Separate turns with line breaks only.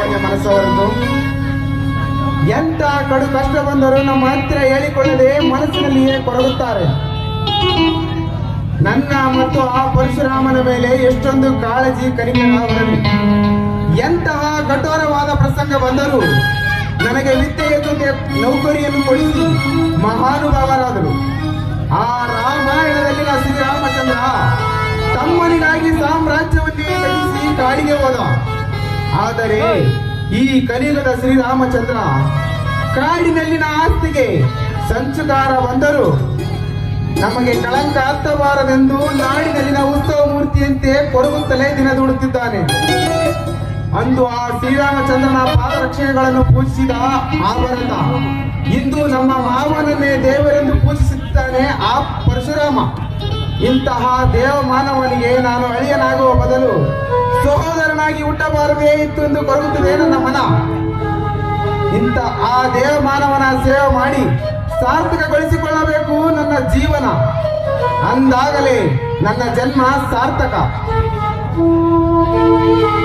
ಸಾಮಾನ್ಯ ಮನಸ್ಸವರದ್ದು ಎಂತ ಕಡು ಕಷ್ಟ ಬಂದರೂ ನಮ್ಮ ಹತ್ತಿರ ಹೇಳಿಕೊಳ್ಳದೆ ಮನಸ್ಸಿನಲ್ಲಿಯೇ ಕೊರಗುತ್ತಾರೆ ನನ್ನ ಮತ್ತು ಆ ಪರಶುರಾಮನ ಮೇಲೆ ಎಷ್ಟೊಂದು ಕಾಳಜಿ ಕಡಿಮೆಯವರಲ್ಲಿ ಎಂತಹ ಕಠೋರವಾದ ಪ್ರಸಂಗ ಬಂದರೂ ನನಗೆ ವಿದ್ಯೆಯ ಜೊತೆ ನೌಕರಿಯನ್ನು ಕೊಡಿಸಿ ಮಹಾನುಭಾವರಾದರು ಆ ರಾಮಾಯಣದಲ್ಲಿನ ಶ್ರೀರಾಮಚಂದ್ರ ತಮ್ಮನಿಗಾಗಿ ಸಾಮ್ರಾಜ್ಯವನ್ನೇ ತ್ಯಜಿಸಿ ಕಾಡಿಗೆ ಹೋದ ಆದರೆ ಈ ಕಲಿಯುಗದ ಶ್ರೀರಾಮಚಂದ್ರ ಕಾಡಿನಲ್ಲಿನ ಆಸ್ತಿಗೆ ಸಂಚುಕಾರ ಬಂದರು ನಮಗೆ ಕಳಂಕ ಹತ್ತಬಾರದೆಂದು ನಾಡಿನಲ್ಲಿನ ಉತ್ಸವ ಮೂರ್ತಿಯಂತೆ ಕೊರಗುತ್ತಲೇ ದಿನ ದೂಡುತ್ತಿದ್ದಾನೆ ಅಂದು ಆ ಶ್ರೀರಾಮಚಂದ್ರನ ಪಾದರಕ್ಷೆಗಳನ್ನು ಪೂಜಿಸಿದ ಆ ಭರತ ಇಂದು ನಮ್ಮ ಮಾವನನ್ನೇ ದೇವರೆಂದು ಪೂಜಿಸುತ್ತಾನೆ ಆ ಪರಶುರಾಮ ಇಂತಹ ದೇವ ಮಾನವನಿಗೆ ನಾನು ಅಳಿಯನಾಗುವ ಬದಲು ಸಹೋದರನಾಗಿ ಹುಟ್ಟಬಾರದೇ ಇತ್ತು ಎಂದು ಕೊರಗುತ್ತದೆ ನನ್ನ ಮನ ಇಂಥ ಆ ದೇವ ಮಾನವನ ಸೇವೆ ಮಾಡಿ ಸಾರ್ಥಕಗೊಳಿಸಿಕೊಳ್ಳಬೇಕು ನನ್ನ ಜೀವನ ಅಂದಾಗಲೇ ನನ್ನ ಜನ್ಮ ಸಾರ್ಥಕ